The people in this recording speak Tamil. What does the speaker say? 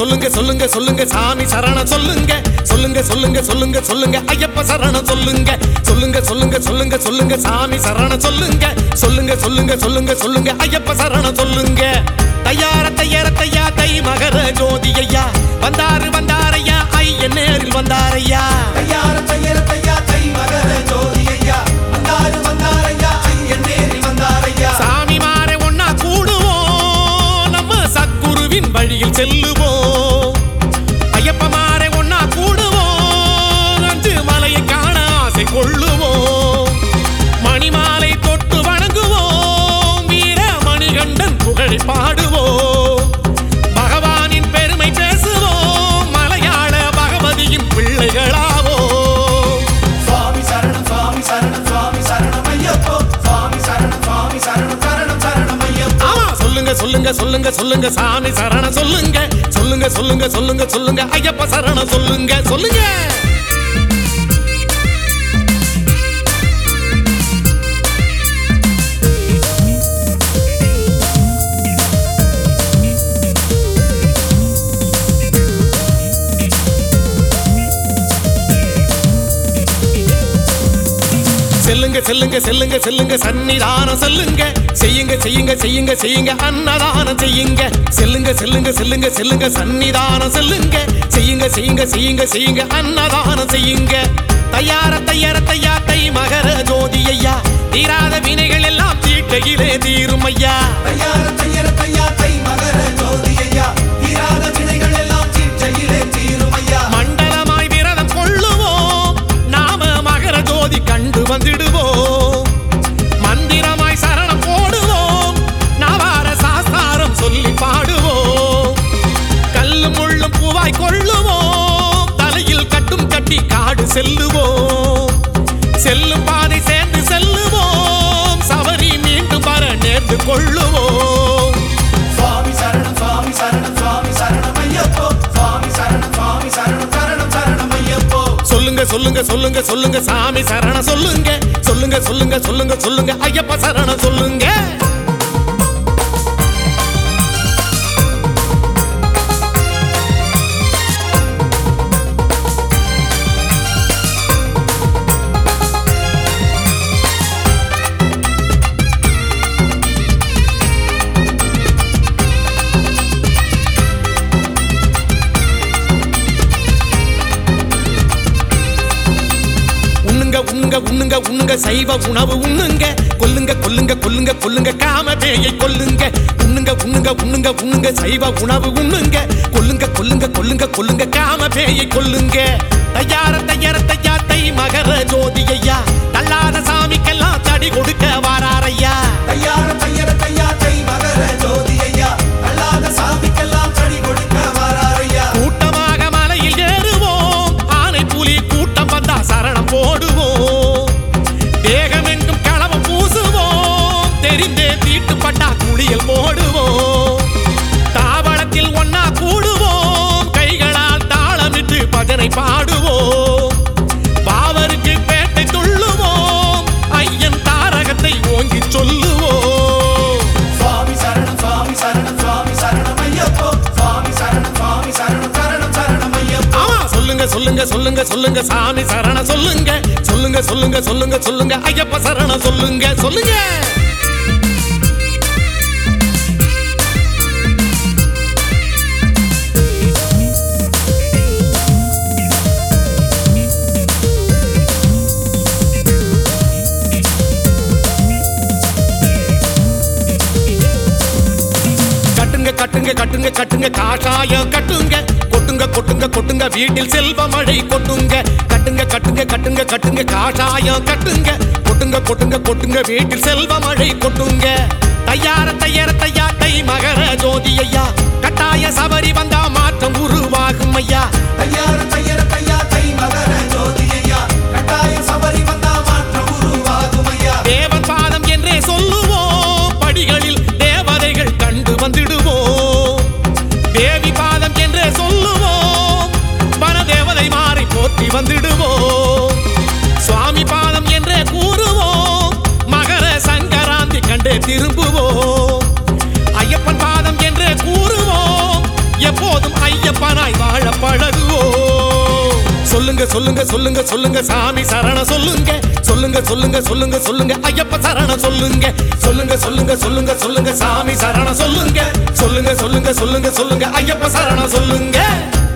சொல்லுங்க சொல்லுங்க சொல்லுங்க சாமி சரண சொல்லுங்க சொல்லுங்க சொல்லுங்க சொல்லுங்க சொல்லுங்க ஐயப்ப சரண சொல்லுங்க சொல்லுங்க சொல்லுங்க சொல்லுங்க சொல்லுங்க சாமி சரண சொல்லுங்க சொல்லுங்க சொல்லுங்க சொல்லுங்க சொல்லுங்க ஐயப்ப சரண சொல்லுங்க தையார தையார தையா தை மகர ஜோதி ஐயா வந்தாரு வந்தாரையா ஐயன் நேரில் வந்தாரையா தையார தையர தையா தை மகர ஜோதி ஐயா வந்தாரு வந்தாரையா ஐயன் நேரில் வந்தாரையா சாமி மாற ஒன்னா கூடுவோம் நம்ம சத்குருவின் வழியில் செல்லுவோம் ஐயப்ப மாற ஒன்னா கூடுவோம் அஞ்சு மலையை காண ஆசை கொள்ளுவோம் மணிமாலை தொட்டு வணங்குவோம் வீர மணிகண்டன் புகழை பாடுவோம் பகவானின் பெருமை பேசுவோம் மலையாள பகவதியின் பிள்ளைகளாவோம் சுவாமி சரணம் சுவாமி சரணம் சுவாமி சரணம் ஐயப்போ சுவாமி சரணம் சுவாமி சரணம் சரணம் சரணம் ஐயப்போ ஆமா சொல்லுங்க சொல்லுங்க சொல்லுங்க சொல்லுங்க சாமி சரண சொல்லுங்க சொல்லுங்க சொல்லுங்க சொல்லுங்க சொல்லுங்க ஐயப்ப சரண சொல்லுங்க சொல்லுங்க செல்லுங்க செல்லுங்க செல்லுங்க செல்லுங்க சன்னிதானம் செல்லுங்க செய்யுங்க செய்யுங்க செய்யுங்க செய்யுங்க அன்னதானம் செய்யுங்க செல்லுங்க செல்லுங்க செல்லுங்க செல்லுங்க சன்னிதானம் செல்லுங்க செய்யுங்க செய்யுங்க செய்யுங்க செய்யுங்க அன்னதானம் செய்யுங்க தையார தையார தையா தை மகர ஜோதி ஐயா தீராத வினைகள் எல்லாம் தீட்டையிலே தீரும் ஐயா தையார தையர தையா தை மகர ஜோதி ஐயா தீராத வினைகள் எல்லாம் தீட்சையிலே தீரும் ஐயா மண்டலமாய் விரதம் கொள்ளுவோம் நாம மகர ஜோதி கண்டு வந்திடுவோம் மந்திரமாய் சரணம் போடுவோம் நவார சாஸ்தாரம் சொல்லி பாடுவோம் கல்லும் முள்ளும் பூவாய் கொள்ளுவோம் தலையில் கட்டும் கட்டி காடு செல்லுவோம் செல்லும் பாதை சேர்ந்து செல்லுவோம் சபரி மீண்டும் வர நேர்ந்து கொள்ளுவோம் சுவாமி சரணம் சுவாமி சரணம் சுவாமி சரணம் ஐயப்போ சுவாமி சரணம் சுவாமி சரணம் சரணம் சரணம் ஐயப்போ சொல்லுங்க சொல்லுங்க சொல்லுங்க சொல்லுங்க சாமி சரண சொல்லுங்க சொல்லுங்க சொல்லுங்க சொல்லுங்க சொல்லுங்க ஐயப்ப சரண சொல்லுங்க உண்ணுங்க உண்ணுங்க உண்ணுங்க உண்ணுங்க சைவ உணவு உண்ணுங்க கொல்லுங்க கொல்லுங்க கொல்லுங்க கொல்லுங்க காம பேயை கொல்லுங்க உண்ணுங்க உண்ணுங்க உண்ணுங்க உண்ணுங்க சைவ உணவு உண்ணுங்க கொல்லுங்க கொல்லுங்க கொல்லுங்க கொல்லுங்க காம பேயை கொல்லுங்க தையார தையார தையா தை மகர ஜோதி ஐயா தள்ளாத சாமிக்கெல்லாம் தடி கொடுக்க வாராரையா தையார தையர தையா தை மகர ஜோதி ஐயா அல்லாத சாமிக்கெல்லாம் சடி கொடுக்க வாராரையா கூட்டமாக மலையில் ஏறுவோம் ஆனை புலி கூட்டம் வந்தா சரணம் போடுவோம் தேகமெங்கும் களவம் பூசுவோம் தெரிந்தே தீட்டுப்பட்டா குளியல் போடுவோம் தாவளத்தில் ஒன்னா கூடுவோம் கைகளால் தாளமிட்டு பஜனை பாடுவோம் பாவருக்கு பேட்டை துள்ளுவோம் ஐயன் தாரகத்தை ஓங்கி சொல்லுவோம் சுவாமி சரணம் சுவாமி சரணம் சுவாமி சரணம் ஐயப்போ சுவாமி சரணம் சுவாமி சரணம் சரணம் சரணம் ஐயப்போ ஆமா சொல்லுங்க சொல்லுங்க சொல்லுங்க சொல்லுங்க சாமி சரண சொல்லுங்க சொல்லுங்க சொல்லுங்க சொல்லுங்க சொல்லுங்க ஐயப்ப சரண சொல்லுங்க சொல்லுங்க கட்டுங்க கட்டுங்க கட்டுங்க கட்டுங்க காஷாயம் கட்டுங்க கொட்டுங்க கொட்டுங்க கொட்டுங்க வீட்டில் செல்வ மழை கொட்டுங்க கட்டுங்க கட்டுங்க கட்டுங்க கட்டுங்க காஷாயம் கட்டுங்க கொட்டுங்க கொட்டுங்க கொட்டுங்க வீட்டில் செல்வ மழை கொட்டுங்க தையார தையார தையா தை மகர ஜோதி ஐயா கட்டாய சபரி வந்தா மாற்றம் உருவாகும் ஐயா தையார தையர தையா தை மகர ஜோதி ஐயா கட்டாய சபரி வந்தா மாற்றம் உருவாகும் ஐயா தேவன் பாதம் என்றே சொல்லுவோம் படிகளில் தேவதைகள் கண்டு வந்திடுவோம் தேவி பாதம் என்றே சொல்லுவோம் வனதேவதை மாறி போற்றி வந்திடுவோம் சுவாமி பாதம் என்றே கூறுவோம் மகர சங்கராந்தி கண்டே திரும்புவோம் ஐயப்பன் பாதம் என்றே கூறுவோம் எப்போதும் ஐயப்ப சொல்லுங்க சொல்லுங்க சொல்லுங்க சொல்லுங்க சாமி சரண சொல்லுங்க சொல்லுங்க சொல்லுங்க சொல்லுங்க சொல்லுங்க ஐயப்ப சரண சொல்லுங்க சொல்லுங்க சொல்லுங்க சொல்லுங்க சொல்லுங்க சாமி சரண சொல்லுங்க சொல்லுங்க சொல்லுங்க சொல்லுங்க சொல்லுங்க ஐயப்ப சரண சொல்லுங்க